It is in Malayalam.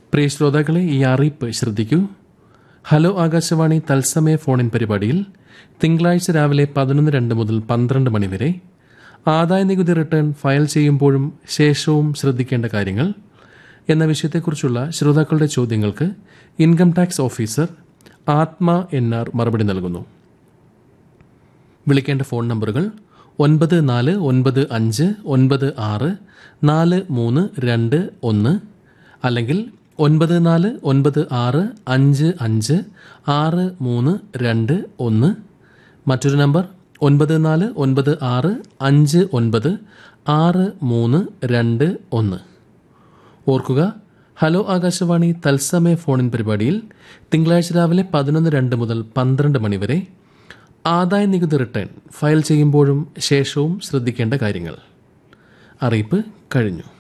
പ്രിയ ശ്രോതാക്കളെ ഈ അറിയിപ്പ് ശ്രദ്ധിക്കൂ ഹലോ ആകാശവാണി തത്സമയ ഫോണിൻ പരിപാടിയിൽ തിങ്കളാഴ്ച രാവിലെ പതിനൊന്ന് രണ്ട് മുതൽ പന്ത്രണ്ട് മണി വരെ ആദായ നികുതി റിട്ടേൺ ഫയൽ ചെയ്യുമ്പോഴും ശേഷവും ശ്രദ്ധിക്കേണ്ട കാര്യങ്ങൾ എന്ന വിഷയത്തെക്കുറിച്ചുള്ള ശ്രോതാക്കളുടെ ചോദ്യങ്ങൾക്ക് income tax officer Athma N R മറുപടി നൽകുന്നു വിളിക്കേണ്ട ഫോൺ നമ്പറുകൾ ഒൻപത് നാല് ഒൻപത് അഞ്ച് ഒൻപത് ആറ് നാല് മൂന്ന് രണ്ട് ഒന്ന് അല്ലെങ്കിൽ ഒൻപത് നാല് ഒൻപത് ആറ് അഞ്ച് അഞ്ച് ആറ് മൂന്ന് രണ്ട് ഒന്ന് മറ്റൊരു നമ്പർ ഒൻപത് നാല് ഒൻപത് ആറ് അഞ്ച് ഒൻപത് ആറ് മൂന്ന് രണ്ട് ഒന്ന് ഓർക്കുക ഹലോ ആകാശവാണി തത്സമയ ഫോണിൻ പരിപാടിയിൽ തിങ്കളാഴ്ച രാവിലെ പതിനൊന്ന് രണ്ട് മുതൽ പന്ത്രണ്ട് മണി വരെ ആദായ നികുതി റിട്ടേൺ ഫയൽ ചെയ്യുമ്പോഴും ശേഷവും ശ്രദ്ധിക്കേണ്ട കാര്യങ്ങൾ അറിയിപ്പ് കഴിഞ്ഞു